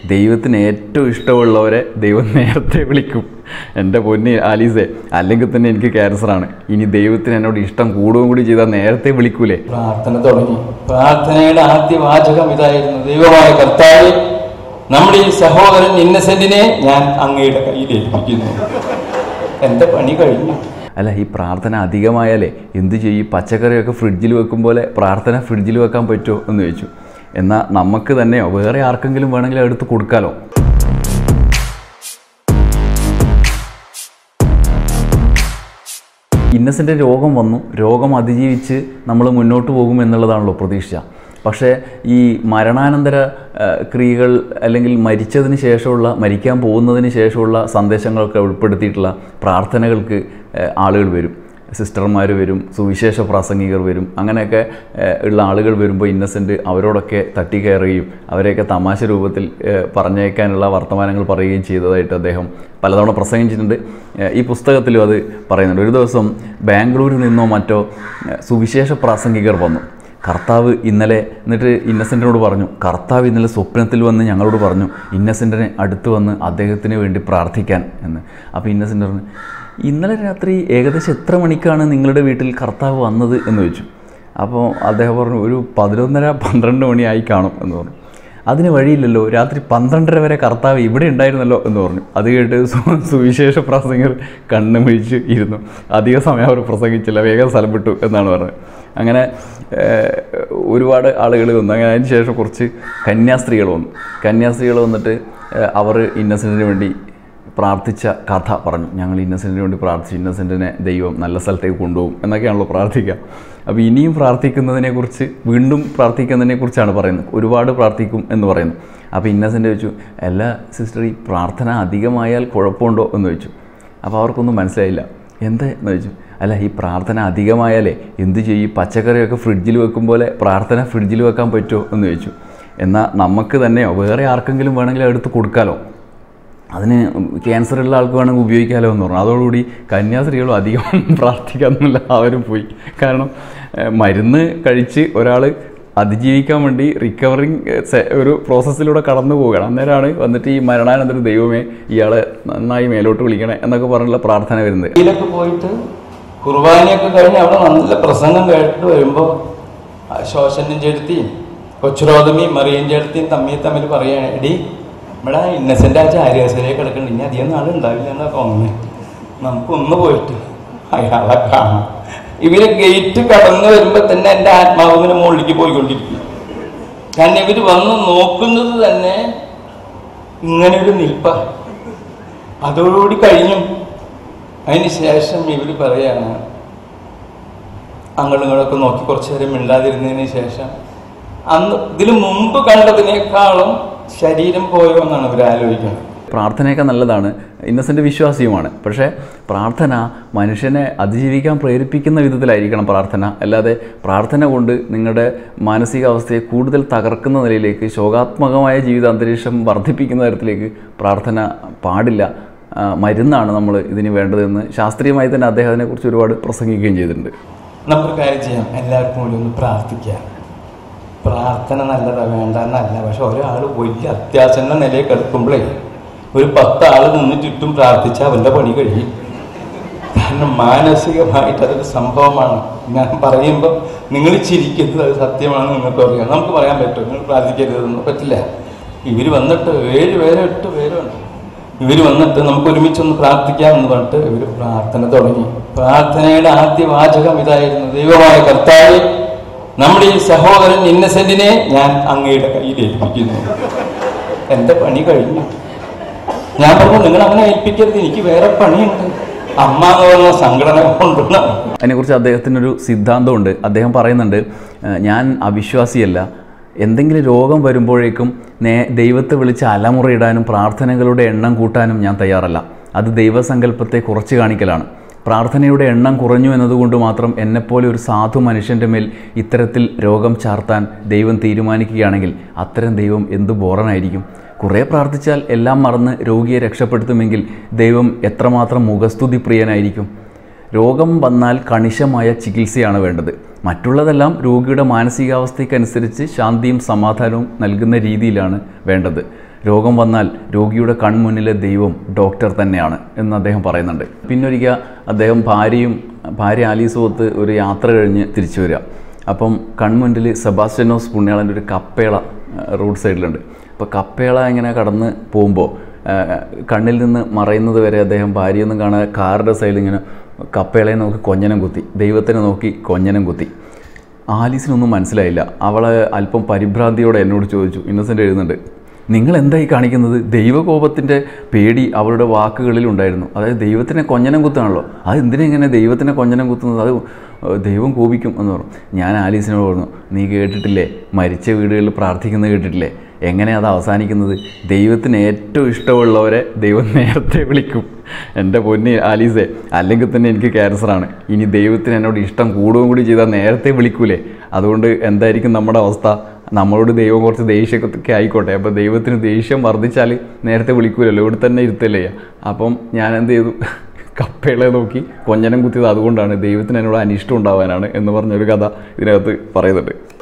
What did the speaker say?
ദൈവത്തിന് ഏറ്റവും ഇഷ്ടമുള്ളവരെ ദൈവം നേരത്തെ വിളിക്കും എൻ്റെ പൊന്നി ആലീസേ അല്ലെങ്കിൽ തന്നെ എനിക്ക് ക്യാൻസറാണ് ഇനി ദൈവത്തിന് എന്നോട് ഇഷ്ടം കൂടുകയും കൂടി ചെയ്താൽ നേരത്തെ വിളിക്കൂലേ പ്രാർത്ഥന തുടങ്ങി പ്രാർത്ഥനയുടെ ആദ്യ വാചകം ഇതായിരുന്നു ദൈവമായ കർത്താവ് നമ്മുടെ ഈ സഹോദരൻ ഇന്നസെന്റിനെ ഞാൻ അങ്ങയുടെ കയ്യിൽ ഏൽപ്പിക്കുന്നു എന്റെ പണി കഴിഞ്ഞു അല്ല ഈ പ്രാർത്ഥന അധികമായാലേ എന്ത് ചെയ്യും ഈ പച്ചക്കറിയൊക്കെ ഫ്രിഡ്ജിൽ വെക്കും പോലെ പ്രാർത്ഥന ഫ്രിഡ്ജിൽ വെക്കാൻ പറ്റുമോ എന്ന് ചോദിച്ചു എന്നാൽ നമുക്ക് തന്നെയോ വേറെ ആർക്കെങ്കിലും വേണമെങ്കിൽ എടുത്ത് കൊടുക്കാലോ ഇന്നസെൻ്റ് രോഗം വന്നു രോഗം അതിജീവിച്ച് നമ്മൾ മുന്നോട്ട് പോകും എന്നുള്ളതാണല്ലോ പ്രതീക്ഷ പക്ഷേ ഈ മരണാനന്തര ആ, ക്രിയകൾ അല്ലെങ്കിൽ മരിച്ചതിന് ശേഷമുള്ള മരിക്കാൻ പോകുന്നതിന് ശേഷമുള്ള സന്ദേശങ്ങളൊക്കെ ഉൾപ്പെടുത്തിയിട്ടുള്ള പ്രാർത്ഥനകൾക്ക് ആ, ആളുകൾ വരും സിസ്റ്റർമാർ വരും സുവിശേഷ പ്രാസംഗികർ വരും അങ്ങനെയൊക്കെ ഏഹ്, ഉള്ള ആളുകൾ വരുമ്പോൾ ഇന്നസെൻ്റ് അവരോടൊക്കെ തട്ടിക്കയറുകയും അവരെയൊക്കെ തമാശ രൂപത്തിൽ ഏഹ്, പറഞ്ഞേക്കാനുള്ള വർത്തമാനങ്ങൾ പറയുകയും ചെയ്തതായിട്ട് അദ്ദേഹം പലതവണ പ്രസംഗിച്ചിട്ടുണ്ട് ഏഹ്, ഈ പുസ്തകത്തിലും അത് പറയുന്നുണ്ട് ഒരു ദിവസം ബാംഗ്ലൂരിൽ നിന്നോ മറ്റോ ഏഹ്, സുവിശേഷ പ്രാസംഗികർ വന്നു കർത്താവ് ഇന്നലെ എന്നിട്ട് ഇന്നസെൻറ്റിനോട് പറഞ്ഞു കർത്താവ് ഇന്നലെ സ്വപ്നത്തിൽ വന്ന് ഞങ്ങളോട് പറഞ്ഞു ഇന്നസെൻറ്റിനെ അടുത്ത് വന്ന് അദ്ദേഹത്തിന് വേണ്ടി പ്രാർത്ഥിക്കാൻ എന്ന് അപ്പോൾ ഇന്നസെൻ്റ് പറഞ്ഞു ഇന്നലെ രാത്രി ഏകദേശം എത്ര മണിക്കാണ് നിങ്ങളുടെ വീട്ടിൽ കർത്താവ് വന്നത് എന്ന് ചോദിച്ചു അപ്പോൾ അദ്ദേഹം പറഞ്ഞു ഒരു പതിനൊന്നര പന്ത്രണ്ട് മണിയായി കാണും എന്ന് പറഞ്ഞു അതിന് വഴിയില്ലല്ലോ രാത്രി പന്ത്രണ്ടര വരെ കർത്താവ് ഇവിടെ ഉണ്ടായിരുന്നല്ലോ എന്ന് പറഞ്ഞു അത് കേട്ട് സു- സുവിശേഷ പ്രസംഗർ കണ്ണു മിഴിച്ച് ഇരുന്നു അധിക സമയം അവർ പ്രസംഗിച്ചില്ല വേഗം സ്ഥലം വിട്ടു എന്നാണ് പറഞ്ഞത് അങ്ങനെ ഏഹ്, ഒരുപാട് ആളുകൾ വന്നു അങ്ങനെ അതിന് ശേഷം കുറച്ച് കന്യാസ്ത്രീകൾ വന്നു കന്യാസ്ത്രീകൾ വന്നിട്ട് ഏഹ്, അവർ ഇന്നസെൻറ്റിന് വേണ്ടി പ്രാർത്ഥിച്ച കഥ പറഞ്ഞു ഞങ്ങൾ ഇന്നസെൻറ്റിന് വേണ്ടി പ്രാർത്ഥിച്ചു ഇന്നസെൻറ്റിനെ ദൈവം നല്ല സ്ഥലത്തേക്ക് കൊണ്ടുപോകും എന്നൊക്കെയാണല്ലോ പ്രാർത്ഥിക്കുക അപ്പോൾ ഇനിയും പ്രാർത്ഥിക്കുന്നതിനെക്കുറിച്ച് വീണ്ടും പ്രാർത്ഥിക്കുന്നതിനെക്കുറിച്ചാണ് പറയുന്നത് ഒരുപാട് പ്രാർത്ഥിക്കും എന്ന് പറയുന്നു അപ്പോൾ ഇന്നസെൻ്റ് ചോദിച്ചു അല്ല സിസ്റ്റർ ഈ പ്രാർത്ഥന അധികമായാൽ കുഴപ്പമുണ്ടോ എന്ന് ചോദിച്ചു അപ്പോൾ അവർക്കൊന്നും മനസ്സിലായില്ല എന്താ എന്ന് ചോദിച്ചു അല്ല ഈ പ്രാർത്ഥന അധികമായാലേ എന്ത് ചെയ്യും ഈ പച്ചക്കറിയൊക്കെ ഫ്രിഡ്ജിൽ വെക്കും പോലെ പ്രാർത്ഥന ഫ്രിഡ്ജിൽ വെക്കാൻ പറ്റുമോ എന്ന് ചോദിച്ചു എന്നാൽ നമുക്ക് തന്നെയോ വേറെ ആർക്കെങ്കിലും വേണമെങ്കിൽ എടുത്ത് കൊടുക്കാലോ അതിന് ക്യാൻസർ ഉള്ള ആൾക്ക് വേണമെങ്കിൽ ഉപയോഗിക്കാമല്ലോ എന്ന് പറഞ്ഞു അതോടുകൂടി കന്യാസ്ത്രീകളും അധികം പ്രാർത്ഥിക്കാമെന്നില്ല അവരും പോയി കാരണം ഏഹ്, മരുന്ന് കഴിച്ച് ഒരാൾ അതിജീവിക്കാൻ വേണ്ടി റിക്കവറിങ് ഒരു പ്രോസസ്സിലൂടെ കടന്നു പോവുകയാണ് അന്നേരമാണ് വന്നിട്ട് ഈ മരണാനന്തരം ദൈവമേ ഇയാളെ നന്നായി മേലോട്ട് വിളിക്കണേ എന്നൊക്കെ പറഞ്ഞുള്ള പ്രാർത്ഥന വരുന്നത് ഇതിലൊക്കെ പോയിട്ട് കുർബാനയൊക്കെ കഴിഞ്ഞ് അവിടെ നല്ല പ്രസംഗം കേട്ടിട്ട് വരുമ്പോൾ ശോശനും ചെടുത്തിയും കൊച്ചുരോദമിയും മറിയം ചെടുത്തിയും തമ്മിൽ തമ്മിൽ പറയാണ് എടി ഇവിടെ ഇന്നസെൻ്റ് ആ ചാരിയാസരെ കിടക്കുന്നുണ്ട് ഇനി അധികം നാൾ ഉണ്ടാവില്ല എന്നാ തോന്നുന്നത് നമുക്കൊന്ന് പോയിട്ട് അയാളെ കാണാം ഇവര് ഗേറ്റ് കടന്നു വരുമ്പോൾ തന്നെ എൻ്റെ ആത്മാവ് ഇങ്ങനെ മുകളിലേക്ക് പോയിക്കൊണ്ടിരിക്കും കാരണം ഇവര് വന്ന് നോക്കുന്നത് തന്നെ ഇങ്ങനെ ഒരു നിൽപ്പ അതോടുകൂടി കഴിഞ്ഞു അതിന് ശേഷം ഇവർ പറയാണ് അങ്ങോട്ടും ഇങ്ങോട്ടൊക്കെ നോക്കി കുറച്ചു നേരം മിണ്ടാതിരുന്നതിന് ശേഷം അന്ന് ഇതിനു മുമ്പ് കണ്ടതിനേക്കാളും ശരീരം പോയോ എന്നാണ് ഇവർ ആലോചിക്കുന്നത് പ്രാർത്ഥനയൊക്കെ നല്ലതാണ് ഇന്നസെൻ്റ് വിശ്വാസിയുമാണ് പക്ഷേ പ്രാർത്ഥന മനുഷ്യനെ അതിജീവിക്കാൻ പ്രേരിപ്പിക്കുന്ന വിധത്തിലായിരിക്കണം പ്രാർത്ഥന അല്ലാതെ പ്രാർത്ഥന കൊണ്ട് നിങ്ങളുടെ മാനസികാവസ്ഥയെ കൂടുതൽ തകർക്കുന്ന നിലയിലേക്ക് ശോകാത്മകമായ ജീവിത അന്തരീക്ഷം വർദ്ധിപ്പിക്കുന്ന തരത്തിലേക്ക് പ്രാർത്ഥന പാടില്ല ആ, മരുന്നാണ് നമ്മൾ ഇതിന് വേണ്ടതെന്ന് ശാസ്ത്രീയമായി തന്നെ അദ്ദേഹം അതിനെക്കുറിച്ച് ഒരുപാട് പ്രസംഗിക്കുകയും ചെയ്തിട്ടുണ്ട് നമുക്കൊരു കാര്യം ചെയ്യാം എല്ലാവർക്കും കൂടി ഒന്ന് പ്രാർത്ഥിക്കാം പ്രാർത്ഥന നല്ലതാ വേണ്ട എന്നല്ല പക്ഷെ ഒരാൾ വലിയ അത്യാവശ്യങ്ങളുടെ നിലയിൽ കിടക്കുമ്പോഴേ ഒരു പത്ത് ആൾ നിന്ന് ചുറ്റും പ്രാർത്ഥിച്ചാൽ അവൻ്റെ പണി കഴിയും കാരണം മാനസികമായിട്ട് അതൊരു സംഭവമാണ് ഞാൻ പറയുമ്പോൾ നിങ്ങൾ ചിരിക്കുന്നത് അത് സത്യമാണെന്ന് നിങ്ങൾക്ക് അറിയാം നമുക്ക് പറയാൻ പറ്റും നിങ്ങൾ പ്രാർത്ഥിക്കരുതെന്ന് പറ്റില്ല ഇവർ വന്നിട്ട് ഏഴ് പേരോ എട്ട് പേരോ ഉണ്ട് ഇവർ വന്നിട്ട് നമുക്ക് ഒരുമിച്ചൊന്ന് പ്രാർത്ഥിക്കാമെന്ന് പറഞ്ഞിട്ട് ഇവർ പ്രാർത്ഥന തുടങ്ങി പ്രാർത്ഥനയുടെ ആദ്യ വാചകം ഇതായിരുന്നു ദൈവമായ കർത്താവ് നമ്മുടെ ഈ സഹോദരൻ ഇന്നസെന്റിനെ ഞാൻ അങ്ങയുടെ കയ്യിൽ ഏൽപ്പിക്കുന്നു എൻ്റെ പണി കഴിഞ്ഞു ഞാൻ പറഞ്ഞു നിങ്ങൾ അങ്ങനെ ഏൽപ്പിക്കരുത് എനിക്ക് വേറെ പണിയുണ്ട് അമ്മ എന്ന് പറഞ്ഞ സംഘടന കൊണ്ടുവന്ന അതിനെക്കുറിച്ച് അദ്ദേഹത്തിനൊരു സിദ്ധാന്തമുണ്ട് അദ്ദേഹം പറയുന്നുണ്ട് "ഏഹ് ഞാൻ അവിശ്വാസിയല്ല എന്തെങ്കിലും രോഗം വരുമ്പോഴേക്കും നേ ദൈവത്തെ വിളിച്ച് അലമുറയിടാനും പ്രാർത്ഥനകളുടെ എണ്ണം കൂട്ടാനും ഞാൻ തയ്യാറല്ല അത് ദൈവസങ്കല്പത്തെ കുറച്ച് കാണിക്കലാണ് പ്രാർത്ഥനയുടെ എണ്ണം കുറഞ്ഞു എന്നതുകൊണ്ട് മാത്രം എന്നെപ്പോലെ ഒരു സാധു മനുഷ്യൻ്റെ മേൽ ഇത്തരത്തിൽ രോഗം ചാർത്താൻ ദൈവം തീരുമാനിക്കുകയാണെങ്കിൽ അത്തരം ദൈവം എന്ത് ബോറനായിരിക്കും കുറേ പ്രാർത്ഥിച്ചാൽ എല്ലാം മറന്ന് രോഗിയെ രക്ഷപ്പെടുത്തുമെങ്കിൽ ദൈവം എത്രമാത്രം മുഖസ്തുതി പ്രിയനായിരിക്കും രോഗം വന്നാൽ കണിശമായ ചികിത്സയാണ് വേണ്ടത് മറ്റുള്ളതെല്ലാം രോഗിയുടെ മാനസികാവസ്ഥയ്ക്കനുസരിച്ച് ശാന്തിയും സമാധാനവും നൽകുന്ന രീതിയിലാണ് വേണ്ടത് രോഗം വന്നാൽ രോഗിയുടെ കൺമുന്നിലെ ദൈവം ഡോക്ടർ തന്നെയാണ് എന്ന് അദ്ദേഹം പറയുന്നുണ്ട് പിന്നൊരിക്കൽ അദ്ദേഹം ഭാര്യയും ഭാര്യ ആലീസുമൊത്ത് ഒരു യാത്ര കഴിഞ്ഞ് തിരിച്ചു വരിക അപ്പം കൺമുന്നിൽ സെബാസ്റ്റ്യനോസ് പുണ്യാളൻ്റെ ഒരു കപ്പേള റോഡ് സൈഡിലുണ്ട് അപ്പോൾ കപ്പേള ഇങ്ങനെ കടന്ന് പോകുമ്പോൾ കണ്ണിൽ നിന്ന് മറയുന്നത് വരെ അദ്ദേഹം ഭാര്യയൊന്നും കാണാതെ കാറിൻ്റെ സൈഡിൽ ഇങ്ങനെ കപ്പേളയെ നോക്കി കൊഞ്ഞനം കുത്തി ദൈവത്തിനെ നോക്കി കൊഞ്ഞനം കുത്തി ആലീസിനൊന്നും മനസ്സിലായില്ല അവളെ അല്പം പരിഭ്രാന്തിയോടെ എന്നോട് ചോദിച്ചു ഇന്നസെൻ്റ് എഴുതുന്നുണ്ട് നിങ്ങൾ എന്തായി കാണിക്കുന്നത് ദൈവകോപത്തിൻ്റെ പേടി അവരുടെ വാക്കുകളിൽ ഉണ്ടായിരുന്നു അതായത് ദൈവത്തിനെ കൊഞ്ഞനം കുത്താണല്ലോ അത് എന്തിനാ ഇങ്ങനെ ദൈവത്തിനെ കൊഞ്ഞനം കുത്തുന്നത് അത് ഏഹ്, ദൈവം കോപിക്കും എന്ന് പറഞ്ഞു ഞാൻ ആലീസിനോട് പറഞ്ഞു നീ കേട്ടിട്ടില്ലേ മരിച്ച വീടുകളിൽ പ്രാർത്ഥിക്കുന്നത് കേട്ടിട്ടില്ലേ എങ്ങനെയാണ് അത് അവസാനിക്കുന്നത് ദൈവത്തിന് ഏറ്റവും ഇഷ്ടമുള്ളവരെ ദൈവം നേരത്തെ വിളിക്കും എൻ്റെ പൊന്നി ആലീസേ അല്ലെങ്കിൽ തന്നെ എനിക്ക് ക്യാൻസറാണ് ഇനി ദൈവത്തിന് എന്നോട് ഇഷ്ടം കൂടുകയും കൂടി ചെയ്താൽ നേരത്തെ വിളിക്കൂലേ അതുകൊണ്ട് എന്തായിരിക്കും നമ്മുടെ അവസ്ഥ നമ്മളോട് ദൈവം കുറച്ച് ദേഷ്യമൊക്കെ ആയിക്കോട്ടെ അപ്പോൾ ദൈവത്തിന് ദേഷ്യം വർദ്ധിച്ചാൽ നേരത്തെ വിളിക്കൂലല്ലോ ഇവിടെ തന്നെ ഇരുത്തല്ലേ അപ്പം ഞാൻ എന്ത് ചെയ്തു കപ്പേളെ നോക്കി കൊഞ്ഞനം കുത്തിയത് അതുകൊണ്ടാണ് ദൈവത്തിന് എന്നോട് അനിഷ്ടം ഉണ്ടാവാനാണ് എന്ന് പറഞ്ഞൊരു കഥ ഇതിനകത്ത് പറയുന്നുണ്ട്